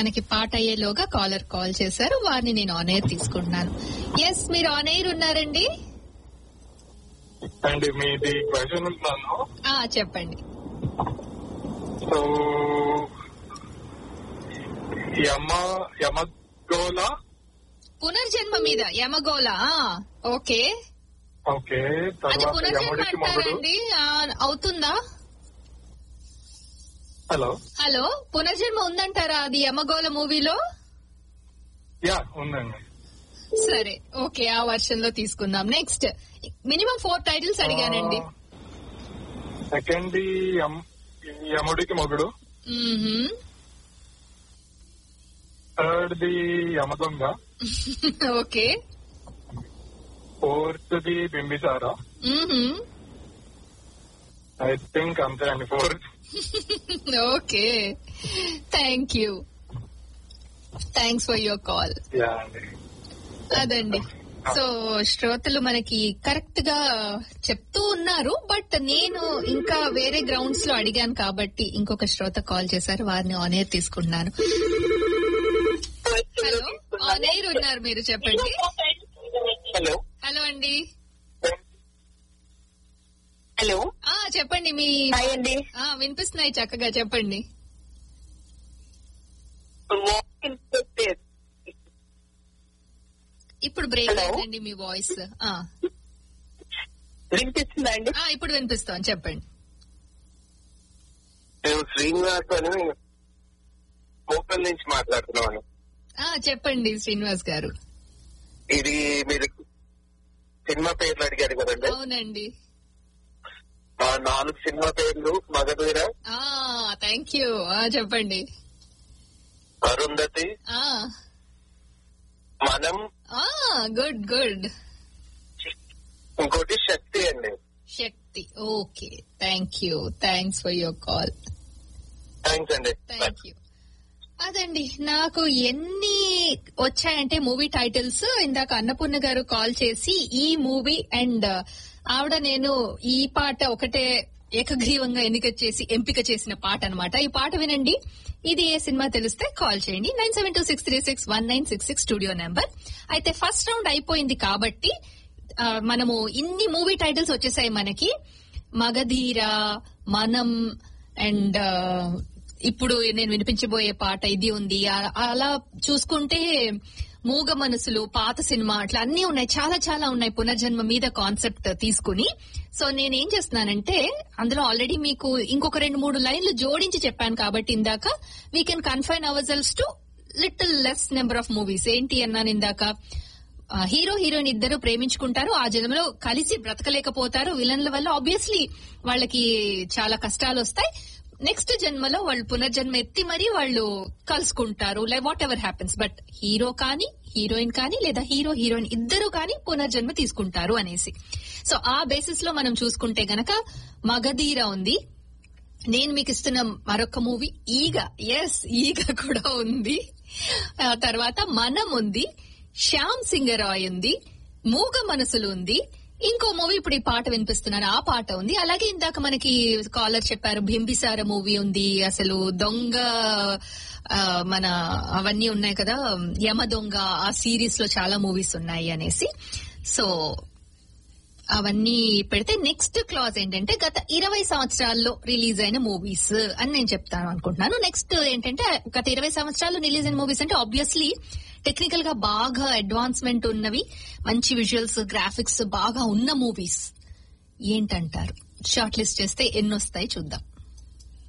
మనకి పాట అయ్యేలోగా caller call చేశారు వారిని నేను ఆన్ ఎయిర్ తీసుకుంటున్నాను ఎస్ మీరు ఆన్ ఎయిర్ ఉన్నారండి అండ్ మీది క్వశ్చన్ ఉన్నాను ఆ చెప్పండి సో యమ యమగోళ పునర్జన్మ మీద యమగోళ ఆ, ఓకే ఓకే అది తర్వాత పునర్జన్మ యముడికి మొగుడు అంటారండి ఆ, అవుతుందా హలో హలో పునర్జన్మ ఉందంటారా అది యమగోళ మూవీలో యా ఉందండి సరే ఓకే ఆ వర్షన్ లో తీసుకుందాం నెక్స్ట్ మినిమం ఫోర్ టైటిల్స్ అడిగానండి సెకండ్ యముడికి మొగుడు మ్మ్హ్మ్. Third the Yamadonga okay fourth the Bimbisara మ్మ్హ్మ్. ఐ థింక్ అంతే అండి fourth okay thank you thanks for your call yeah అండి అదండి సో శ్రోతలు మనకి కరెక్ట్ గా చెప్తూ ఉన్నారు బట్ నేను ఇంకా వేరే గ్రౌండ్స్ లో అడిగాను కాబట్టి ఇంకొక శ్రోత కాల్ చేశారు వారిని ఆన్ ఎయిర్ తీసుకుంటున్నాను హలో ఆన్ ఎయిర్ ఉన్నారు మీరు చెప్పండి హలో హలో అండి హలో ఆ చెప్పండి మీ హాయ్ అండి ఆ వినిపిస్తున్నాయి చక్కగా చెప్పండి వాక్ ఇన్ స్పేస్. ఇప్పుడు బ్రేక్ Hello? అయిందండి మీ వాయిస్ ఆ వినిపిస్తుందా అండి ఆ, ఇప్పుడు వినిపిస్తాం చెప్పండి నేను శ్రీనివాస్ అని కోపల్ నుంచి మాట్లాడుతున్నాను ఆ చెప్పండి శ్రీనివాస్ గారు ఇది మీరు సినిమా పేర్లు అడిగారు కదండి అవునండి ఆ నాలుగు సినిమా పేర్లు మగధీర ఆ థ్యాంక్ యూ ఆ చెప్పండి అరుంధతి ఆ మనం ఆ గుడ్ గుడ్ ఇంకోటి శక్తి అండి Shakti okay thank you thanks for your call thanks అండి థ్యాంక్ యూ అదండి నాకు ఎన్ని వచ్చాయంటే మూవీ టైటిల్స్ ఇందాక అన్నపూర్ణ గారు కాల్ చేసి ఈ మూవీ అండ్ ఆవిడ నేను ఈ పాట ఒకటే ఏకగ్రీవంగా ఎన్నిక చేసి ఎంపిక చేసిన పాట అన్నమాట ఈ పాట వినండి ఇది ఏ సినిమా తెలిస్తే కాల్ చేయండి nine seven two six three six one nine six six studio number అయితే ఫస్ట్ రౌండ్ అయిపోయింది కాబట్టి ఆ, మనము ఇన్ని మూవీ టైటిల్స్ వచ్చేసాయి మనకి మగధీర మనం అండ్ ఇప్పుడు నేను వినిపించబోయే పాట ఇది ఉంది ఆ- అలా చూసుకుంటే మూగ మనసులు పాత సినిమా అట్లా అన్ని ఉన్నాయి చాలా చాలా ఉన్నాయి పునర్జన్మ మీద కాన్సెప్ట్ తీసుకుని సో నేనేం చేస్తున్నానంటే అందులో ఆల్రెడీ మీకు ఇంకొక రెండు మూడు లైన్లు జోడించి చెప్పాను కాబట్టి ఇందాక we can confine ourselves to little less number of movies ఏంటి అన్నాను ఇందాక ఆ, హీరో హీరోయిన్ ఇద్దరు ప్రేమించుకుంటారు ఆ జన్మలో కలిసి బ్రతకలేకపోతారు విలన్ల వల్ల ఆబ్వియస్లీ వాళ్ళకి చాలా కష్టాలు వస్తాయి నెక్స్ట్ జన్మలో వాళ్ళు పునర్జన్మ ఎత్తి మరీ వాళ్ళు కలుసుకుంటారు like whatever happens but hero కానీ హీరోయిన్ కానీ లేదా హీరో హీరోయిన్ ఇద్దరు కానీ పునర్జన్మ తీసుకుంటారు అనేసి సో ఆ బేసిస్ లో మనం చూసుకుంటే గనక మగధీర ఉంది నేను మీకు ఇస్తున్న మరొక మూవీ ఈగ ఎస్ ఈగ కూడా ఉంది ఆ తర్వాత మనం ఉంది శ్యామ్ సింగరాయ్ ఉంది మూగ మనసులు ఉంది ఇంకో మూవీ ఇప్పుడు ఈ పాట వినిపిస్తున్నాను ఆ పాట ఉంది అలాగే ఇందాక మనకి కాలర్ చెప్పారు బింబిసార మూవీ ఉంది అసలు దొంగ ఆ, మన అవన్నీ ఉన్నాయి కదా యమ దొంగ ఆ సిరీస్ లో చాలా మూవీస్ ఉన్నాయి అనేసి సో అవన్నీ పెడితే నెక్స్ట్ క్లాజ్ ఏంటంటే గత ఇరవై సంవత్సరాల్లో రిలీజ్ అయిన మూవీస్ అని నేను చెప్తాను అనుకుంటున్నాను నెక్స్ట్ ఏంటంటే గత ఇరవై సంవత్సరాల్లో రిలీజ్ అయిన మూవీస్ అంటే ఆబ్వియస్లీ టెక్నికల్ గా బాగా అడ్వాన్స్మెంట్ ఉన్నవి మంచి విజువల్స్ గ్రాఫిక్స్ బాగా ఉన్న మూవీస్ ఏంటంటారు షార్ట్ లిస్ట్ చేస్తే ఎన్ని వస్తాయి చూద్దాం